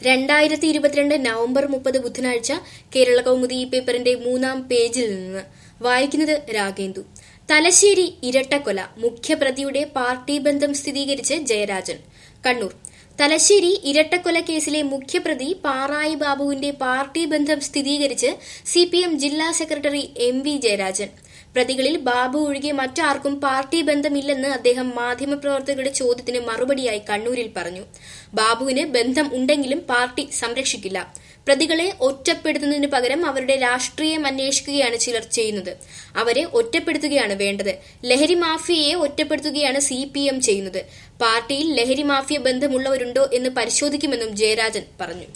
രണ്ടായിരത്തി ഇരുപത്തിരണ്ട് നവംബർ മുപ്പത് ബുധനാഴ്ച കേരള കൗമുദി ഈ പേപ്പറിന്റെ മൂന്നാം പേജിൽ നിന്ന് വായിക്കുന്നത് രാഗേന്ദു തലശ്ശേരി ഇരട്ടക്കൊല മുഖ്യപ്രതിയുടെ പാർട്ടി ബന്ധം സ്ഥിരീകരിച്ച് ജയരാജൻ കണ്ണൂർ തലശ്ശേരി ഇരട്ടക്കൊല കേസിലെ മുഖ്യപ്രതി പാറായി ബാബുവിന്റെ പാർട്ടി ബന്ധം സ്ഥിരീകരിച്ച് സി ജില്ലാ സെക്രട്ടറി എം വി ജയരാജൻ പ്രതികളിൽ ബാബു ഒഴികെ മറ്റാർക്കും പാർട്ടി ബന്ധമില്ലെന്ന് അദ്ദേഹം മാധ്യമപ്രവർത്തകരുടെ ചോദ്യത്തിന് മറുപടിയായി കണ്ണൂരിൽ പറഞ്ഞു ബാബുവിന് ബന്ധം ഉണ്ടെങ്കിലും പാർട്ടി സംരക്ഷിക്കില്ല പ്രതികളെ ഒറ്റപ്പെടുത്തുന്നതിന് പകരം അവരുടെ രാഷ്ട്രീയം അന്വേഷിക്കുകയാണ് ചിലർ ചെയ്യുന്നത് അവരെ ഒറ്റപ്പെടുത്തുകയാണ് വേണ്ടത് ലഹരി മാഫിയയെ ഒറ്റപ്പെടുത്തുകയാണ് സി ചെയ്യുന്നത് പാർട്ടിയിൽ ലഹരി മാഫിയ ബന്ധമുള്ളവരുണ്ടോ എന്ന് പരിശോധിക്കുമെന്നും ജയരാജൻ പറഞ്ഞു